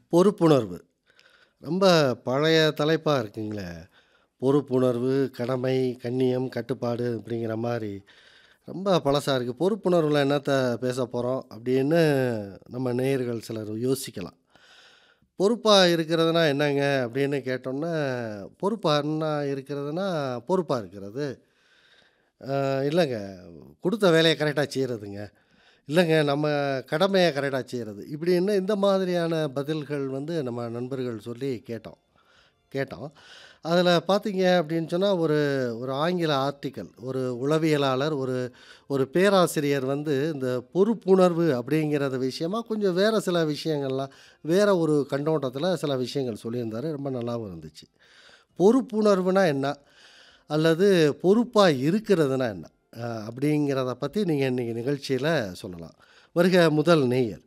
பொறுப்புணர்வு. ரொம்ப பழைய தலைப்பா இருக்குங்களே. பொறுப்புணர்வு, கடமை, கண்ணியம், கட்டுப்பாடு அப்படிங்கிற மாரி ரொம்ப பழசா இருக்கு. பொறுப்புணர்வுல என்னத்த பேசப் போறோம் அப்படின்னு நம்ம நேயர்கள் சிலர் யோசிக்கலாம். பொறுப்பா இருக்கிறதுனா என்னங்க அப்படின்னு கேட்டோம்னா, பொறுப்பான்னா இருக்கிறதுனா, பொறுப்பா இருக்கிறது. அ இல்லங்க, குடுத்த வேலைய கரெக்ட்டா செய்றதுங்க. இல்லங்க நம்ம கடமைய கரெக்ட்டா செய்றது. இப்படின்னு இந்த மாதிரியான பதில்கள் வந்து நம்ம நண்பர்கள் சொல்லி கேட்டோம் கேட்டோம். அதில பார்த்தீங்க அப்படின்னு சொன்னா, ஒரு ஒரு ஆங்கில ஆர்டிக்கிள், ஒரு உளவியலாளர், ஒரு ஒரு பேராசிரியர் வந்து இந்த பொறுப்புணர்வு அப்படிங்கிறது விஷயமா கொஞ்சம் வேற சில விஷயங்கள்லாம், வேற ஒரு கண்ணோட்டத்தில சில விஷயங்கள் சொல்லியிருந்தாரு. ரொம்ப நல்லாவும் இருந்துச்சு. பொறுப்புணர்வுனா என்ன? அல்லது பொறுப்பா இருக்கிறதுனா என்ன? அ அப்படிங்கிறத பத்தி நீங்க இன்னைக்கு நிகழ்ச்சியில சொல்லலாம். வருக முதல் நேயர்.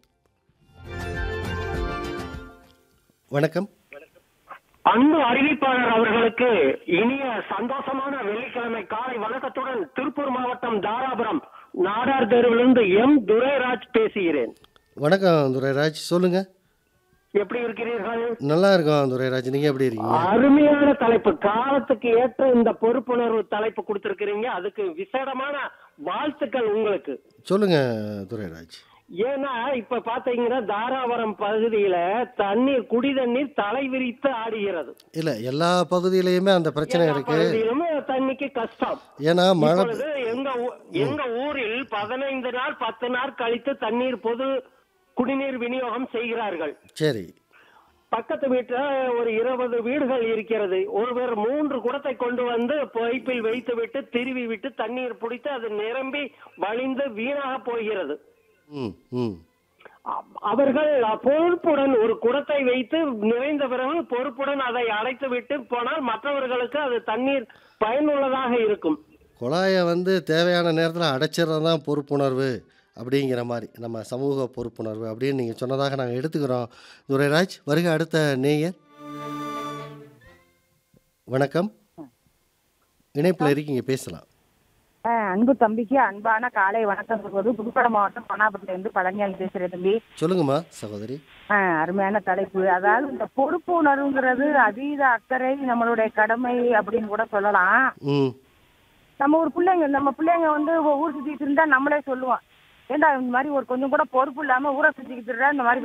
வணக்கம். அன்பு அறிவிப்பாளர் அவர்களுக்கு இனிய சந்தோஷமான வெள்ளிக்கிழமை காலை வணக்கத்துடன் திருப்பூர் மாவட்டம் தாராபுரம் நாடார் தெருவிலிருந்து எம் துரைராஜ் பேசுகிறேன் வணக்கம் துரைராஜ். சொல்லுங்க. எப்படி இருக்கிறீர்கள் நல்லா இருக்கோம் துரைராஜ். நீங்க எப்படி இருக்கீங்க? அருமையான தலைப்பு காலத்துக்கு ஏற்ற இந்த பொறுப்புணர்வு தலைப்பு கொடுத்திருக்கிறீங்க அதுக்கு விசேடமான வாழ்த்துக்கள் உங்களுக்கு சொல்லுங்க துரைராஜ். ஏன்னா இப்ப பாத்தீங்கன்னா தாராபுரம் பகுதியில தண்ணீர் குடி தண்ணீர் தலை விரித்து ஆடுகிறது இல்ல எல்லா பகுதியிலயுமே அந்த பிரச்சனை எல்லா இருக்கு. பகுதியிலுமே தண்ணிக்கு கஷ்டம் ஏன்னா மழை இப்பொழுது எங்க ஊ- எங்க ஊரில் பதினைந்து நாள் பத்து நாள் கழித்து தண்ணீர் பொது குடிநீர் விநியோகம் செய்கிறார்கள் சரி. பக்கத்து வீட்டுல ஒரு இருபது வீடுகள் இருக்கிறது ஒருவர் மூன்று குடத்தை கொண்டு வந்து பைப்பில் வைத்து விட்டு திருவி விட்டு தண்ணீர் பிடித்து அது நிரம்பி வழிந்து வீணாக போகிறது ம், ம். அ- அவர்கள் பொறுப்புடன் ஒரு குடத்தை வைத்து நிறைந்த பிறகு பொறுப்புடன் அதை அடைத்து விட்டு போனால் மற்றவர்களுக்கு அது தண்ணீர் பயனுள்ளதாக இருக்கும் குழாய வந்து தேவையான நேரத்துல அடைச்சிறது தான் பொறுப்புணர்வு அப்படிங்கிற மாரி. நம்ம சமூக பொறுப்புணர்வு அப்படின்னு நீங்க சொன்னதாக நாங்க எடுத்துக்கிறோம். துரைராஜ் வருக அடுத்த நேயர். வணக்கம். இணைப்புல இருக்கீங்க பேசலாம். ஆ, அன்பு தம்பிக்கு அன்பான காலை வணக்கம் சொல்வது புதுக்கோட்டை மாவட்டம் பனாபுரத்துல இருந்து பழனியால் பேசுறேன் தம்பி சொல்லுங்கம்மா சகோதரி. ஆ, அருமையான தலைப்பு அதாவது இந்த பொறுப்பு உணர்வுங்கிறது அதீத அக்கறை நம்மளுடைய கடமை அப்படின்னு கூட சொல்லலாம் ம். நம்ம ஒரு பிள்ளைங்க நம்ம பிள்ளைங்க வந்து ஊர் சுத்திட்டு இருந்தா நம்மளே சொல்லுவோம் ஏண்டா இந்த மாதிரி ஒரு கொஞ்சம் கூட பொறுப்பு இல்லாம ஊரை சுத்திக்கிட்டு இருக்க, இந்த மாதிரி